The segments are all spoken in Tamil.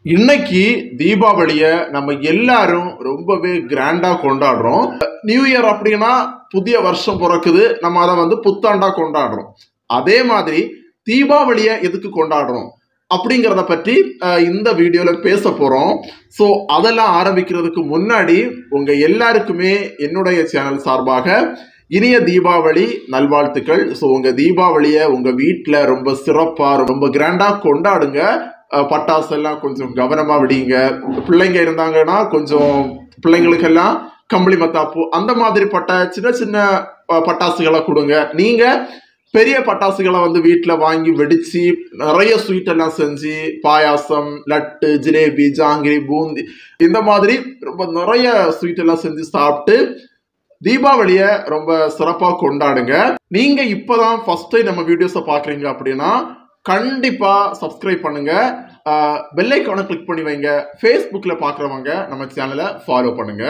இன்னைக்கு தீபாவளிய நம்ம எல்லாரும் ரொம்பவே கிராண்டா கொண்டாடுறோம் நியூ இயர் அப்படின்னா புதிய வருஷம் பிறக்குது நம்ம அதை வந்து புத்தாண்டா கொண்டாடுறோம் அதே மாதிரி தீபாவளிய எதுக்கு கொண்டாடுறோம் அப்படிங்கிறத பற்றி அஹ், இந்த வீடியோல பேச போறோம் ஸோ அதெல்லாம் ஆரம்பிக்கிறதுக்கு முன்னாடி உங்க எல்லாருக்குமே என்னுடைய சேனல் சார்பாக இனிய தீபாவளி நல்வாழ்த்துக்கள் ஸோ உங்க தீபாவளியை உங்க வீட்டில் ரொம்ப சிறப்பா ரொம்ப கிராண்டா கொண்டாடுங்க அஹ், பட்டாசு எல்லாம் கொஞ்சம் கவனமா விடிங்க பிள்ளைங்க இருந்தாங்கன்னா கொஞ்சம் பிள்ளைங்களுக்கெல்லாம் கம்பளி மத்தாப்பு அந்த மாதிரிப்பட்ட சின்ன சின்ன அஹ், பட்டாசுகளை கொடுங்க நீங்க பெரிய பட்டாசுகளை வந்து வீட்டில் வாங்கி வெடிச்சு நிறைய ஸ்வீட் எல்லாம் செஞ்சு பாயாசம் லட்டு ஜிலேபி ஜாங்கிரி பூந்தி இந்த மாதிரி ரொம்ப நிறைய ஸ்வீட் எல்லாம் செஞ்சு சாப்பிட்டு தீபாவளியை ரொம்ப சிறப்பாக கொண்டாடுங்க நீங்க இப்பதான் ஃபர்ஸ்ட் டைம் நம்ம வீடியோஸை பார்க்குறீங்க அப்படின்னா கண்டிப்பா சப்ஸ்கிரைப் பண்ணுங்க பெல் ஐக்கானை கிளிக் பண்ணி வைங்க ஃபேஸ்புக்கில் பார்க்குறவங்க நம்ம சேனலை ஃபாலோ பண்ணுங்க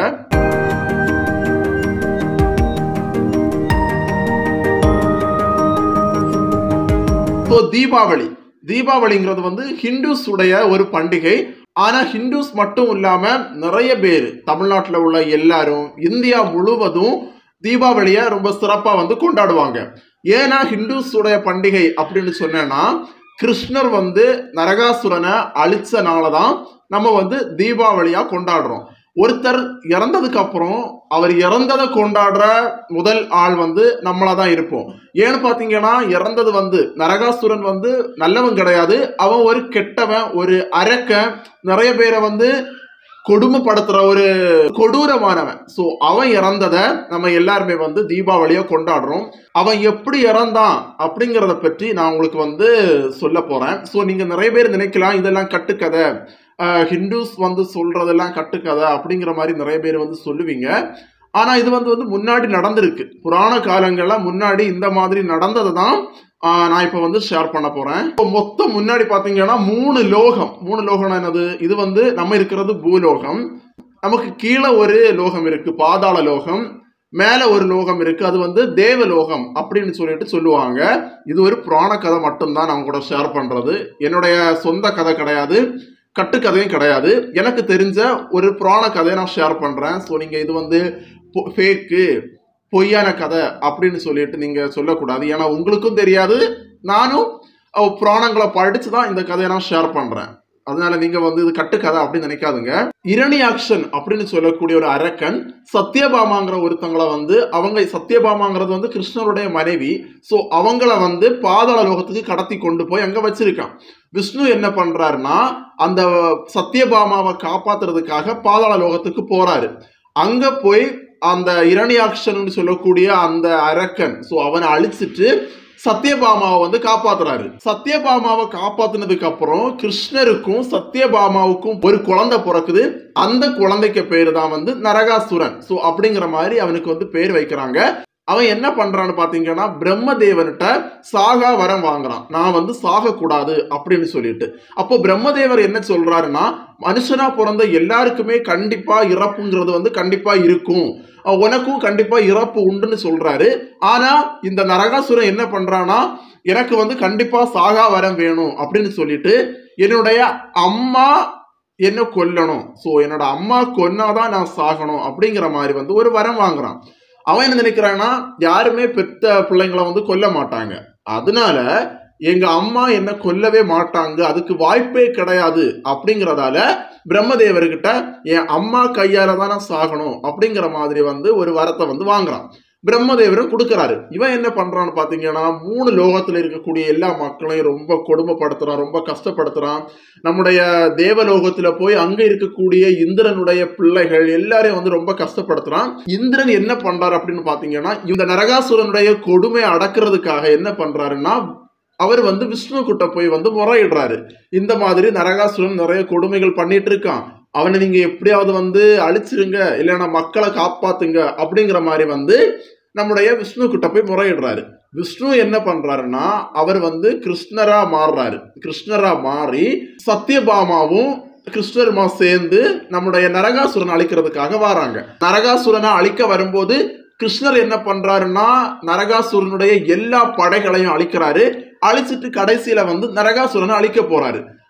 ஸோ தீபாவளி தீபாவளிங்கிறது வந்து ஹிந்துஸ் உடைய ஒரு பண்டிகை ஆனா ஹிந்துஸ் மட்டும் இல்லாம நிறைய பேர் தமிழ்நாட்டில் உள்ள எல்லாரும் இந்தியா முழுவதும் தீபாவளியை ரொம்ப சிறப்பா வந்து கொண்டாடுவாங்க ஏன்னா ஹிந்துஸ் உடைய பண்டிகை அப்படின்னு சொன்னேன்னா கிருஷ்ணர் வந்து நரகாசுரனை அழிச்சனால தான் நம்ம வந்து தீபாவளியா கொண்டாடுறோம் ஒருத்தர் இறந்ததுக்கு அப்புறம் அவர் இறந்ததை கொண்டாடுற முதல் ஆள் வந்து நம்மளா தான் இருப்போம் ஏன்னு பாத்தீங்கன்னா இறந்தது வந்து நரகாசுரன் வந்து நல்லவன் கிடையாது அவன் ஒரு கெட்டவன் ஒரு அரக்கன் நிறைய பேரை வந்து கொடுமைப்படுத்துற ஒரு கொடூரமானவன் ஸோ அவன் இறந்ததை நம்ம எல்லாருமே வந்து தீபாவளியை கொண்டாடுறோம் அவன் எப்படி இறந்தான் அப்படிங்கிறத பற்றி நான் உங்களுக்கு வந்து சொல்ல போறேன் ஸோ நீங்க நிறைய பேர் நினைக்கலாம் இதெல்லாம் கட்டுக்கதை ஆஹ் ஹிந்துஸ் வந்து சொல்றதெல்லாம் கட்டுக்கதை அப்படிங்கிற மாதிரி நிறைய பேர் வந்து சொல்லுவீங்க ஆனா இது வந்து வந்து முன்னாடி நடந்திருக்கு புராண காலங்கள்ல முன்னாடி இந்த மாதிரி நடந்ததை தான் ஆஹ் நான் இப்போ வந்து ஷேர் பண்ண போறேன் இப்போ மொத்தம் முன்னாடி பாத்தீங்கன்னா மூணு லோகம் மூணு லோகம் என்னது இது வந்து நம்ம இருக்கிறது பூலோகம் நமக்கு கீழே ஒரு லோகம் இருக்கு பாதாள லோகம் மேல ஒரு லோகம் இருக்கு அது வந்து தேவலோகம் அப்படின்னு சொல்லிட்டு சொல்லுவாங்க இது ஒரு புராண கதை மட்டும்தான் நான் கூட ஷேர் பண்றது என்னுடைய சொந்த கதை கிடையாது கட்டுக்கதையும் கிடையாது எனக்கு தெரிஞ்ச ஒரு புராண கதையை நான் ஷேர் பண்றேன் ஸோ நீங்க இது வந்து ஃபேக்கு பொய்யான கதை அப்படின்னு சொல்லிட்டு நீங்க சொல்லக்கூடாது ஏன்னா உங்களுக்கும் தெரியாது நானும் அஹ், புராணங்களை படிச்சு தான் இந்த கதையை நான் ஷேர் பண்றேன் அதனால நீங்க வந்து இது கட்டுக்கதை அப்படின்னு நினைக்காதுங்க இரணியாக்ஷன் அப்படின்னு சொல்லக்கூடிய ஒரு அரக்கன் சத்யபாமாங்கிற ஒருத்தங்களை வந்து அவங்க சத்யபாமாங்கிறது வந்து கிருஷ்ணருடைய மனைவி ஸோ அவங்கள வந்து பாதாள லோகத்துக்கு கடத்தி கொண்டு போய் அங்க வச்சிருக்கான் விஷ்ணு என்ன பண்றாருன்னா அந்த சத்யபாமாவை காப்பாத்துறதுக்காக பாதாள லோகத்துக்கு போறாரு அங்க போய் அந்த இரணியாக்ஷன் சொல்லக்கூடிய அந்த அரக்கன் ஸோ அவனை அழிச்சிட்டு சத்யபாமாவை வந்து காப்பாத்துறாரு சத்யபாமாவை காப்பாத்துனதுக்கு அப்புறம் கிருஷ்ணருக்கும் சத்யபாமாவுக்கும் ஒரு குழந்தை பிறக்குது அந்த குழந்தைக்கு பேரு தான் வந்து நரகாசுரன் ஸோ அப்படிங்கிற மாதிரி அவனுக்கு வந்து பேர் வைக்கிறாங்க அவன் என்ன பண்றான்னு பாத்தீங்கன்னா பிரம்மதேவன்கிட்ட சாகா வரம் வாங்குறான் நான் வந்து சாகக்கூடாது அப்படின்னு சொல்லிட்டு அப்போ பிரம்மதேவர் என்ன சொல்றாருன்னா மனுஷனா பிறந்த எல்லாருக்குமே கண்டிப்பா இறப்புங்கிறது வந்து கண்டிப்பா இருக்கும் அஹ் உனக்கும் கண்டிப்பா இறப்பு உண்டுன்னு சொல்றாரு ஆனா இந்த நரகாசுரன் என்ன பண்றானா எனக்கு வந்து கண்டிப்பா சாகா வரம் வேணும் அப்படின்னு சொல்லிட்டு என்னுடைய அம்மா என்ன கொல்லணும் ஸோ என்னோட அம்மா கொன்னாதான் நான் சாகணும் அப்படிங்கிற மாதிரி வந்து ஒரு வரம் வாங்குறான் அவன் என்ன நினைக்கிறான்னா யாருமே பெத்த பிள்ளைங்களை வந்து கொல்ல மாட்டாங்க அதனால எங்க அம்மா என்ன கொல்லவே மாட்டாங்க அதுக்கு வாய்ப்பே கிடையாது அப்படிங்கிறதால பிரம்மதேவர்கிட்ட என் அம்மா கையால தான் நான் சாகணும் அப்படிங்கிற மாதிரி வந்து ஒரு வரத்தை வந்து வாங்குறான் பிரம்மதேவரும் கொடுக்கறாரு இவன் என்ன பண்றான்னு பாத்தீங்கன்னா மூணு லோகத்துல இருக்கக்கூடிய எல்லா மக்களையும் ரொம்ப கொடுமைப்படுத்துறான் ரொம்ப கஷ்டப்படுத்துறான் நம்முடைய தேவலோகத்துல போய் அங்க இருக்கக்கூடிய இந்திரனுடைய பிள்ளைகள் எல்லாரையும் வந்து ரொம்ப கஷ்டப்படுத்துறான் இந்திரன் என்ன பண்றாரு அப்படின்னு பாத்தீங்கன்னா இந்த நரகாசுரனுடைய கொடுமை அடக்கிறதுக்காக என்ன பண்றாருன்னா அவர் வந்து விஷ்ணு கிட்ட போய் வந்து முறையிடுறாரு இந்த மாதிரி நரகாசுரன் நிறைய கொடுமைகள் பண்ணிட்டு இருக்கான் அவனை நீங்க எப்படியாவது வந்து அழிச்சிருங்க இல்லைன்னா மக்களை காப்பாத்துங்க அப்படிங்கிற மாதிரி வந்து நம்முடைய விஷ்ணு கிட்ட போய் முறையிடுறாரு விஷ்ணு என்ன பண்றாருன்னா அவர் வந்து கிருஷ்ணரா மாறுறாரு கிருஷ்ணரா மாறி சத்யபாமாவும் கிருஷ்ணருமா சேர்ந்து நம்முடைய நரகாசுரனை அழிக்கிறதுக்காக வராங்க நரகாசுரனை அழிக்க வரும்போது கிருஷ்ணர் என்ன பண்றாருன்னா நரகாசுரனுடைய எல்லா படைகளையும் அழிக்கிறாரு அழிச்சிட்டு கடைசியில வந்து நரகாசுரனை அழிக்க போறாரு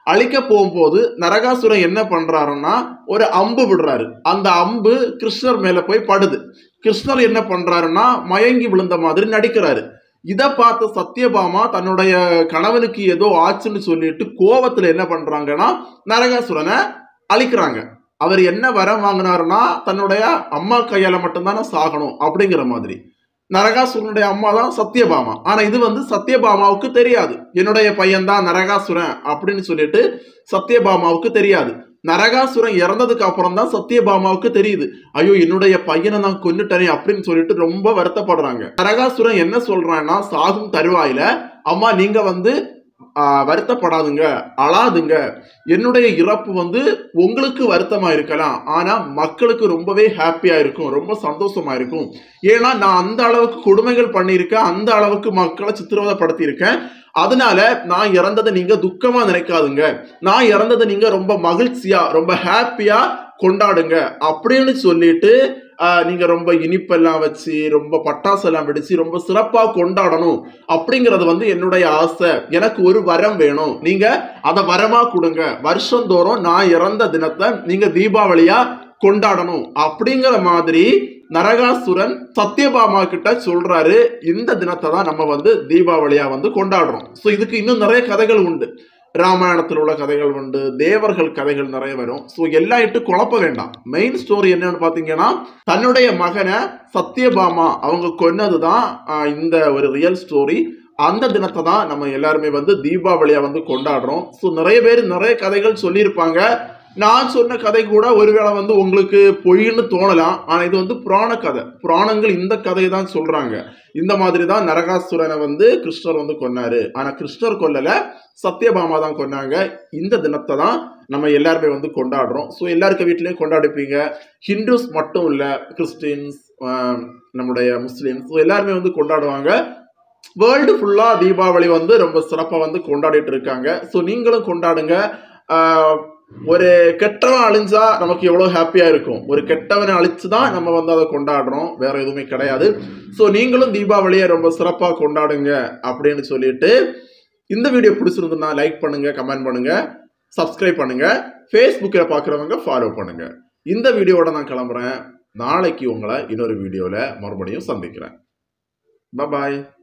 அழிக்க போகும்போது நரகாசுரன் என்ன பண்றாருன்னா ஒரு அம்பு விடுறாரு அந்த அம்பு கிருஷ்ணர் மேல போய் படுது கிருஷ்ணர் என்ன பண்றாருன்னா மயங்கி விழுந்த மாதிரி நடிக்கிறாரு இதை பார்த்த சத்யபாமா தன்னுடைய கணவனுக்கு ஏதோ ஆச்சுன்னு சொல்லிட்டு கோவத்துல என்ன பண்றாங்கன்னா நரகாசுரனை அழிக்கிறாங்க அவர் என்ன வரம் வாங்கினாருன்னா தன்னுடைய அம்மா கையால மட்டும்தானே சாகணும் அப்படிங்கிற மாதிரி நரகாசுரனுடைய அம்மா தான் சத்யபாமா ஆனா இது வந்து சத்யபாமாவுக்கு தெரியாது என்னுடைய பையன் தான் நரகாசுரன் அப்படின்னு சொல்லிட்டு சத்யபாமாவுக்கு தெரியாது நரகாசுரன் இறந்ததுக்கு அப்புறம் தான் சத்யபாமாவுக்கு தெரியுது ஐயோ என்னுடைய பையனை நான் கொன்னுட்டேனே அப்படின்னு சொல்லிட்டு ரொம்ப வருத்தப்படுறாங்க நரகாசுரன் என்ன சொல்றான்னா சாகும் தருவாயில அம்மா நீங்க வந்து ஆஹ், வருத்தப்படாதுங்க அழாதுங்க என்னுடைய இறப்பு வந்து உங்களுக்கு வருத்தமா இருக்கலாம் ஆனா மக்களுக்கு ரொம்பவே ஹாப்பியா இருக்கும் ரொம்ப சந்தோஷமா இருக்கும் ஏன்னா நான் அந்த அளவுக்கு கொடுமைகள் பண்ணியிருக்கேன் அந்த அளவுக்கு மக்களை சித்திரவதைப்படுத்தியிருக்கேன் அதனால நான் இறந்ததை நீங்க துக்கமா நினைக்காதுங்க நான் இறந்ததை நீங்க ரொம்ப மகிழ்ச்சியா ரொம்ப ஹாப்பியா கொண்டாடுங்க அப்படின்னு சொல்லிட்டு ஆஹ், நீங்க ரொம்ப இனிப்பெல்லாம் வச்சு ரொம்ப பட்டாசெல்லாம் வெடிச்சு ரொம்ப சிறப்பா கொண்டாடணும் அப்படிங்கிறது வந்து என்னுடைய ஆசை எனக்கு ஒரு வரம் வேணும் நீங்க அதை வரமா கொடுங்க வருஷந்தோறும் நான் இறந்த தினத்தை நீங்க தீபாவளியா கொண்டாடணும் அப்படிங்கிற மாதிரி நரகாசுரன் சத்யபாமா கிட்ட சொல்றாரு இந்த தினத்தை தான் நம்ம வந்து தீபாவளியா வந்து கொண்டாடுறோம் ஸோ இதுக்கு இன்னும் நிறைய கதைகள் உண்டு ராமாயணத்தில் உள்ள கதைகள் உண்டு தேவர்கள் கதைகள் நிறைய வரும் ஸோ எல்லாம் இட்டு குழப்ப வேண்டாம் மெயின் ஸ்டோரி என்னன்னு பார்த்தீங்கன்னா தன்னுடைய மகனை சத்யபாமா அவங்க கொன்னது தான் இந்த ஒரு ரியல் ஸ்டோரி அந்த தினத்தை தான் நம்ம எல்லாருமே வந்து தீபாவளியா வந்து கொண்டாடுறோம் ஸோ நிறைய பேர் நிறைய கதைகள் சொல்லியிருப்பாங்க நான் சொன்ன கதை கூட ஒருவேளை வந்து உங்களுக்கு பொய்ன்னு தோணலாம் ஆனால் இது வந்து புராண கதை புராணங்கள் இந்த கதையை தான் சொல்றாங்க இந்த மாதிரி தான் நரகாசுரனை வந்து கிருஷ்ணர் வந்து கொன்னாரு ஆனால் கிருஷ்ணர் கொல்லல சத்யபாமா தான் கொன்னாங்க இந்த தினத்தை தான் நம்ம எல்லாருமே வந்து கொண்டாடுறோம் ஸோ எல்லாருக்க வீட்லேயும் கொண்டாடிப்பீங்க ஹிந்துஸ் மட்டும் இல்லை கிறிஸ்டின்ஸ் ஆஹ், நம்முடைய முஸ்லீம்ஸ் ஸோ எல்லாருமே வந்து கொண்டாடுவாங்க வேர்ல்டு ஃபுல்லாக தீபாவளி வந்து ரொம்ப சிறப்பாக வந்து கொண்டாடிட்டு இருக்காங்க ஸோ நீங்களும் கொண்டாடுங்க ஆஹ், ஒரு கெட்டவன் அழிஞ்சா நமக்கு எவ்வளோ ஹாப்பியாக இருக்கும் ஒரு கெட்டவனை அழிச்சு தான் நம்ம வந்து அதை கொண்டாடுறோம் வேற எதுவுமே கிடையாது ஸோ நீங்களும் தீபாவளியை ரொம்ப சிறப்பாக கொண்டாடுங்க அப்படின்னு சொல்லிட்டு இந்த வீடியோ பிடிச்சிருந்ததுன்னா லைக் பண்ணுங்க கமெண்ட் பண்ணுங்க சப்ஸ்கிரைப் பண்ணுங்க ஃபேஸ்புக்கில் பார்க்குறவங்க ஃபாலோ பண்ணுங்க இந்த வீடியோவோட நான் கிளம்புறேன் நாளைக்கு உங்களை இன்னொரு வீடியோவில் மறுபடியும் சந்திக்கிறேன் பாய்